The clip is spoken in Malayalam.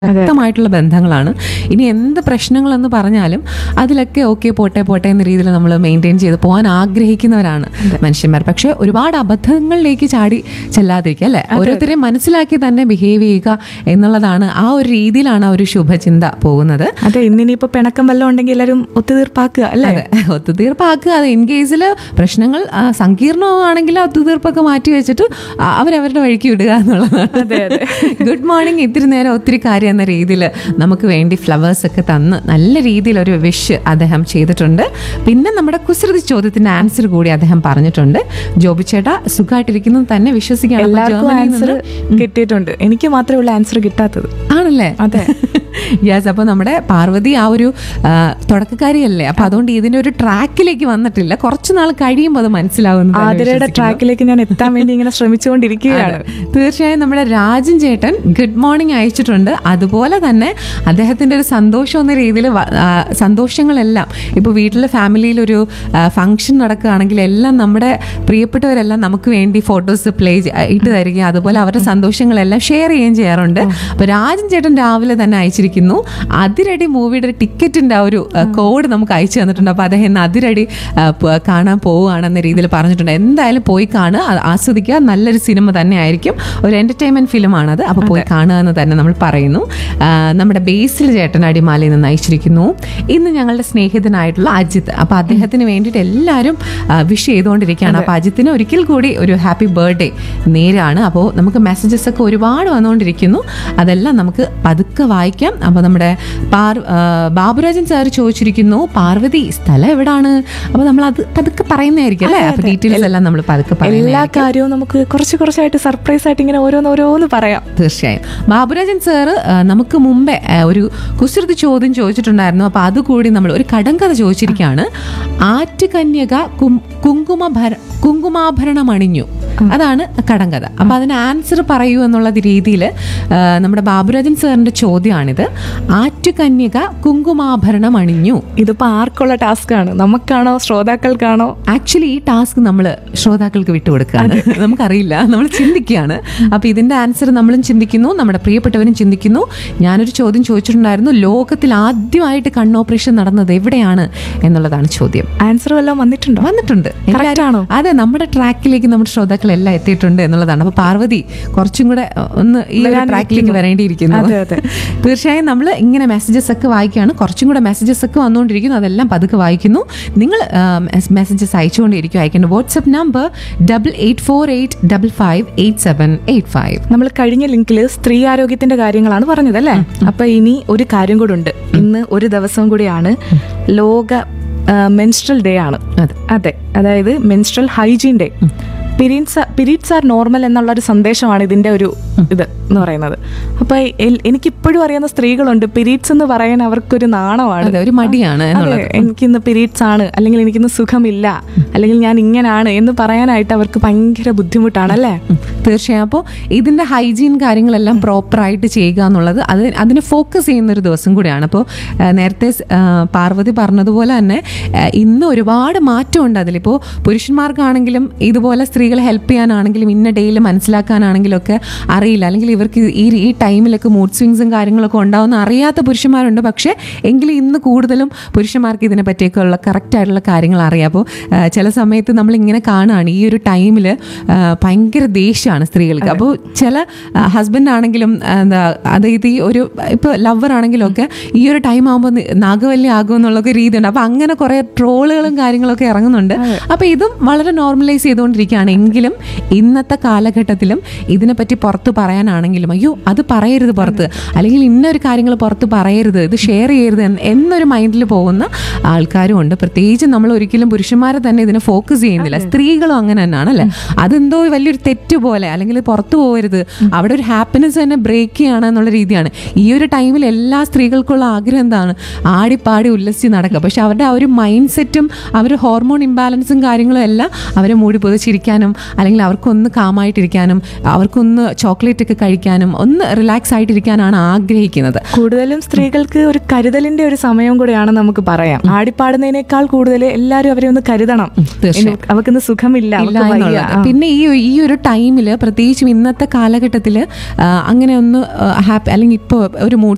ശക്തമായിട്ടുള്ള ബന്ധങ്ങളാണ് ഇനി എന്ത് പ്രശ്നങ്ങളെന്ന് പറഞ്ഞാലും അതിലൊക്കെ ഓക്കെ പോട്ടെ പോട്ടെ എന്ന രീതിയിൽ നമ്മൾ മെയിൻറ്റെയിൻ ചെയ്ത് പോകാൻ ആഗ്രഹിക്കുന്നവരാണ് മനുഷ്യന്മാർ പക്ഷെ ഒരുപാട് അബദ്ധങ്ങളിലേക്ക് ചാടി ചെല്ലാതിരിക്കുക അല്ലെ ഓരോരുത്തരെയും മനസ്സിലാക്കി തന്നെ ബിഹേവ് ചെയ്യുക എന്നുള്ളതാണ് ആ ഒരു രീതിയിലാണ് ആ ഒരു ശുഭചിന്ത പോകുന്നത് അതെ ഇന്നിനിയിപ്പോ പിണക്കം വല്ലതും ഉണ്ടെങ്കിൽ എല്ലാവരും ഒത്തുതീർപ്പാക്കുക അല്ലേ അതെ ഒത്തുതീർപ്പാക്കുക അത് ഇൻ കേസിൽ പ്രശ്നങ്ങൾ ആ, സങ്കീർണമാണെങ്കിൽ ഒത്തുതീർപ്പൊക്കെ മാറ്റി വെച്ചിട്ട് ആ, അവരവരുടെ വഴിക്ക് വിടുക എന്നുള്ളതാണ് അതെ, അതെ. ഗുഡ് മോർണിംഗ് ഇത്തിരി നേരം ഒത്തിരി കാര്യം എന്ന രീതിയിൽ നമുക്ക് വേണ്ടി ഫ്ലവേഴ്സ് ഒക്കെ തന്ന് നല്ല രീതിയിൽ ഒരു വിഷ് അദ്ദേഹം ചെയ്തിട്ടുണ്ട് പിന്നെ നമ്മുടെ കുസൃതി ചോദ്യത്തിന്റെ ആൻസർ കൂടി അദ്ദേഹം പറഞ്ഞിട്ടുണ്ട് ജോബി ചേട്ടാ സുഖമായിട്ടിരിക്കുന്നത് തന്നെ വിശ്വസിക്കുകയാണ് അപ്പോൾ എല്ലാവർക്കും ജർമ്മനിയിൽ ആൻസർ നിന്ന് കിട്ടിയിട്ടുണ്ട് എനിക്ക് മാത്രമേ ഉള്ള ആൻസർ കിട്ടാത്തത് ആണല്ലേ അതെ. യെസ് അപ്പൊ നമ്മുടെ പാർവതി ആ ഒരു ആ, തുടക്കക്കാരിയല്ലേ അപ്പൊ അതുകൊണ്ട് ഇതിന്റെ ഒരു ട്രാക്കിലേക്ക് വന്നിട്ടില്ല കുറച്ചു നാൾ കഴിയുമ്പോൾ അത് മനസ്സിലാവുന്നത് ആതിരയുടെ ട്രാക്കിലേക്ക് ഞാൻ എത്താൻ വേണ്ടി ഇങ്ങനെ ശ്രമിച്ചുകൊണ്ടിരിക്കുകയാണ് തീർച്ചയായും നമ്മുടെ രാജൻ ചേട്ടൻ ഗുഡ് മോർണിംഗ് അയച്ചിട്ടുണ്ട് അതുപോലെ തന്നെ അദ്ദേഹത്തിന്റെ ഒരു സന്തോഷം എന്ന രീതിയിൽ സന്തോഷങ്ങളെല്ലാം ഇപ്പോൾ വീട്ടിലെ ഫാമിലിയിൽ ഒരു ഫംഗ്ഷൻ നടക്കുകയാണെങ്കിൽ എല്ലാം നമ്മുടെ പ്രിയപ്പെട്ടവരെല്ലാം നമുക്ക് വേണ്ടി ഫോട്ടോസ് പ്ലേ ഇട്ട് തരികയും അതുപോലെ അവരുടെ സന്തോഷങ്ങളെല്ലാം ഷെയർ ചെയ്യുകയും ചെയ്യാറുണ്ട് അപ്പോൾ രാജൻ ചേട്ടൻ രാവിലെ തന്നെ അയച്ചിരിക്കുന്നു അതിരടി മൂവിയുടെ ടിക്കറ്റിന്റെ ആ ഒരു കോഡ് നമുക്ക് അയച്ചു തന്നിട്ടുണ്ട് അപ്പോൾ അദ്ദേഹം ഇന്ന് അതിരടി ആ, പ- കാണാൻ പോവുകയാണെന്ന രീതിയിൽ പറഞ്ഞിട്ടുണ്ട് എന്തായാലും പോയി കാണുക അത് ആസ്വദിക്കുക നല്ലൊരു സിനിമ തന്നെ ആയിരിക്കും ഒരു എന്റർടൈൻമെന്റ് ഫിലിമാണത് അപ്പോൾ പോയി കാണുക എന്ന് തന്നെ നമ്മൾ പറയുന്നു ആ, നമ്മുടെ ബേസിൽ ചേട്ടൻ അടിമാലിയിൽ നിന്ന് അയച്ചിരിക്കുന്നു ഇന്ന് ഞങ്ങളുടെ സ്നേഹിതനായിട്ടുള്ള അജിത്ത് അപ്പോൾ അദ്ദേഹത്തിന് വേണ്ടിയിട്ട് എല്ലാവരും വിഷ് ചെയ്തുകൊണ്ടിരിക്കുകയാണ് അപ്പോൾ അജിത്തിന് ഒരിക്കൽ കൂടി ഒരു ഹാപ്പി ബർത്ത്ഡേ നേരാണ് അപ്പോൾ നമുക്ക് മെസ്സേജസ് ഒക്കെ ഒരുപാട് വന്നുകൊണ്ടിരിക്കുന്നു അതെല്ലാം നമുക്ക് പതുക്കെ വായിക്കാം അപ്പോൾ നമ്മുടെ പാർ ആ, ബാബുരാജൻ സാർ ചോദിച്ചിരിക്കുന്നു പാർവതി സ്ഥലം എവിടാണ് അപ്പോൾ നമ്മൾ അത് പതുക്കെ പറയുന്നതായിരിക്കും അല്ലേ അപ്പോൾ ഡീറ്റെയിൽസ് എല്ലാം നമ്മൾ പതുക്കെ പറയുന്നത് എല്ലാ കാര്യവും നമുക്ക് കുറച്ച് കുറച്ചായിട്ട് സർപ്രൈസ് ആയിട്ട് ഇങ്ങനെ ഓരോന്നോരോന്ന് പറയാം തീർച്ചയായും ബാബുരാജൻ സാറ് ആ, നമുക്ക് മുമ്പേ ആ, ഒരു കുസൃതി ചോദ്യം ചോദിച്ചിട്ടുണ്ടായിരുന്നു അപ്പൊ അതുകൂടി നമ്മൾ ഒരു കടങ്കഥ ചോദിച്ചിരിക്കുകയാണ് ആറ്റുകന്യക കും- കുങ്കുമഭര കുങ്കുമാഭരണം അണിഞ്ഞു അതാണ് കടങ്കഥ അപ്പൊ അതിന് ആൻസർ പറയൂ എന്നുള്ള രീതിയിൽ നമ്മുടെ ബാബുരാജൻ സാറിന്റെ ചോദ്യമാണിത് ആറ്റുകന്യക കുങ്കുമാഭരണം അണിഞ്ഞു ഇതിപ്പോ ആർക്കുള്ള ടാസ്ക് ആണ് നമുക്കാണോ ശ്രോതാക്കൾക്കാണോ ആക്ച്വലി ഈ ടാസ്ക് നമ്മൾ ശ്രോതാക്കൾക്ക് വിട്ടുകൊടുക്കുകയാണ് നമുക്കറിയില്ല നമ്മൾ ചിന്തിക്കുകയാണ് അപ്പൊ ഇതിന്റെ ആൻസർ നമ്മളും ചിന്തിക്കുന്നു നമ്മുടെ പ്രിയപ്പെട്ടവരും ചിന്തിക്കുന്നു ഞാനൊരു ചോദ്യം ചോദിച്ചിട്ടുണ്ടായിരുന്നു ലോകത്തിൽ ആദ്യമായിട്ട് കണ്ണോപ്പറേഷൻ നടന്നത് എവിടെയാണ് എന്നുള്ളതാണ് ചോദ്യം ആൻസർ വല്ലതും വന്നിട്ടുണ്ടോ വന്നിട്ടുണ്ട് എല്ലാവരും- ആണോ? അതെ നമ്മുടെ ട്രാക്കിലേക്ക് നമ്മുടെ ശ്രോതാക്കളെല്ലാം എത്തിയിട്ടുണ്ട് എന്നുള്ളതാണ് അപ്പൊ പാർവതി കുറച്ചും കൂടെ അഹ്, ഒന്ന് ഈ ഒരു ട്രാക്കിലേക്ക് വരേണ്ടിയിരിക്കുന്നു അതെ, അതെ. തീർച്ചയായും നമ്മൾ ഇങ്ങനെ മെസ്സേജസ് ഒക്കെ വായിക്കുകയാണ് കുറച്ചും കൂടെ മെസ്സേജസ് ഒക്കെ വന്നുകൊണ്ടിരിക്കുന്നു അതെല്ലാം പതുക്കെ വായിക്കുന്നു നിങ്ങൾ മെസ്സേജസ് അയച്ചുകൊണ്ടിരിക്കും അയക്കേണ്ട WhatsApp number double eight four eight double five eight seven eight five നമ്മൾ കഴിഞ്ഞ ലിങ്കിൽ സ്ത്രീ ആരോഗ്യത്തിന്റെ കാര്യങ്ങളാണ് പറഞ്ഞത് അല്ലേ അപ്പൊ ഇനി ഒരു കാര്യം കൂടെ ഉണ്ട് ഇന്ന് ഒരു ദിവസം കൂടിയാണ് ലോക മെൻസ്ട്രൽ ഡേ ആണ് അതെ. അതെ അതായത് menstrual hygiene day periods periods are normal എന്നുള്ള ഒരു സന്ദേശമാണ് ഇതിന്റെ ഒരു ഇത് എന്ന് പറയുന്നത് അപ്പൊ എൽ- എനിക്കിപ്പോഴും അറിയുന്ന സ്ത്രീകളുണ്ട് പിരീഡ്സ് എന്ന് പറയാൻ അവർക്കൊരു നാണമാണ് അതെ ഒരു മടിയാണ് അതെ എന്നുള്ളത് എനിക്കിന്ന് പീരീഡ്സ് ആണ് അല്ലെങ്കിൽ എനിക്കിന്ന് സുഖമില്ല അല്ലെങ്കിൽ ഞാൻ ഇങ്ങനാണ് എന്ന് പറയാനായിട്ട് അവർക്ക് ഭയങ്കര ബുദ്ധിമുട്ടാണ് അല്ലേ ഉം. തീർച്ചയായും അപ്പോൾ ഇതിന്റെ ഹൈജീൻ കാര്യങ്ങളെല്ലാം പ്രോപ്പറായിട്ട് ചെയ്യുക എന്നുള്ളത് അത് അതിന് ഫോക്കസ് ചെയ്യുന്ന ഒരു ദിവസം കൂടിയാണ് അപ്പോൾ നേരത്തെ സ്- ആ, പാർവതി പറഞ്ഞതുപോലെ തന്നെ ആ, ഇന്ന് ഒരുപാട് മാറ്റമുണ്ട് അതിലിപ്പോൾ പുരുഷന്മാർക്കാണെങ്കിലും ഇതുപോലെ സ്ത്രീകളെ ഹെൽപ്പ് ചെയ്യാനാണെങ്കിലും ഇന്ന ഡേയിൽ മനസ്സിലാക്കാനാണെങ്കിലും ഒക്കെ അറിയില്ല അല്ലെങ്കിൽ ഇവർക്ക് ഈ ഈ ടൈമിലൊക്കെ മൂഡ് സ്വിങ്സും കാര്യങ്ങളൊക്കെ ഉണ്ടാവുന്ന അറിയാത്ത പുരുഷന്മാരുണ്ട് പക്ഷേ എങ്കിലും ഇന്ന് കൂടുതലും പുരുഷന്മാർക്ക് ഇതിനെ പറ്റിയൊക്കെയുള്ള കറക്റ്റ് ആയിട്ടുള്ള കാര്യങ്ങൾ അറിയാം അപ്പോൾ ആ, ചില സമയത്ത് നമ്മൾ ഇങ്ങനെ കാണുകയാണ് ഈ ഒരു ടൈമിൽ ഭയങ്കര ദേഷ്യമാണ് സ്ത്രീകൾക്ക് അപ്പോൾ ചില ഹസ്ബൻഡ് ആണെങ്കിലും ആ, എന്താ അതായത് ഈ ഒരു ഇപ്പോൾ ലവർ ആണെങ്കിലും ഒക്കെ ഈ ഒരു ടൈം ആകുമ്പോൾ നാഗവല്ലി ആകും എന്നുള്ളൊക്കെ രീതിയുണ്ട് അപ്പോൾ അങ്ങനെ കുറേ ട്രോളുകളും കാര്യങ്ങളൊക്കെ ഇറങ്ങുന്നുണ്ട് അപ്പോൾ ഇതും വളരെ നോർമലൈസ് ചെയ്തുകൊണ്ടിരിക്കുകയാണ് എങ്കിലും ഇന്നത്തെ കാലഘട്ടത്തിലും ഇതിനെപ്പറ്റി പുറത്ത് പറയാനാണെങ്കിലും അയ്യോ അത് പറയരുത് പുറത്ത് അല്ലെങ്കിൽ ഇന്നൊരു കാര്യങ്ങൾ പുറത്ത് പറയരുത് ഇത് ഷെയർ ചെയ്യരുത് എന്ന് എന്നൊരു മൈൻഡിൽ പോകുന്ന ആൾക്കാരും ഉണ്ട് പ്രത്യേകിച്ച് നമ്മൾ ഒരിക്കലും പുരുഷന്മാരെ തന്നെ ഇതിനെ ഫോക്കസ് ചെയ്യുന്നില്ല സ്ത്രീകളും അങ്ങനെ തന്നെയാണ് അല്ലേ അതെന്തോ വലിയൊരു തെറ്റ് പോലെ അല്ലെങ്കിൽ പുറത്തു പോകരുത് അവിടെ ഒരു ഹാപ്പിനെസ് തന്നെ ബ്രേക്ക് ചെയ്യണം എന്നുള്ള രീതിയാണ് ഈ ഒരു ടൈമിൽ എല്ലാ സ്ത്രീകൾക്കുള്ള ആഗ്രഹം എന്താണ് ആടിപ്പാടി ഉല്ലസിച്ച് നടക്കുക പക്ഷെ അവരുടെ ആ ഒരു മൈൻഡ് സെറ്റും അവർ ഹോർമോൺ ഇംബാലൻസും കാര്യങ്ങളും എല്ലാം അവരെ മൂടി പുതച്ചിരിക്കാനും അല്ലെങ്കിൽ അവർക്കൊന്ന് കാമായിട്ടിരിക്കാനും അവർക്കൊന്ന് ചോക്ലേറ്റ് ഒക്കെ കഴിക്കാനും ഒന്ന് റിലാക്സ് ആയിട്ടിരിക്കാനാണ് ആഗ്രഹിക്കുന്നത് കൂടുതലും സ്ത്രീകൾക്ക് ഒരു കരുതലിന്റെ ഒരു സമയം കൂടെയാണ് നമുക്ക് പറയാം ആടിപ്പാടുന്നതിനേക്കാൾ കൂടുതൽ എല്ലാവരും അവരെ ഒന്ന് കരുതണം തീർച്ചയായും. അവർക്കൊന്ന് സുഖമില്ല ഇല്ല അവർക്ക് വയ്യ. എന്നുള്ളത്. ആ. പിന്നെ ഈ ഈ ഒരു ടൈമിൽ പ്രത്യേകിച്ചും ഇന്നത്തെ കാലഘട്ടത്തിൽ അങ്ങനെ ഒന്ന് ഹാപ്പി അല്ലെങ്കിൽ ഇപ്പോൾ ഒരു മൂഡ്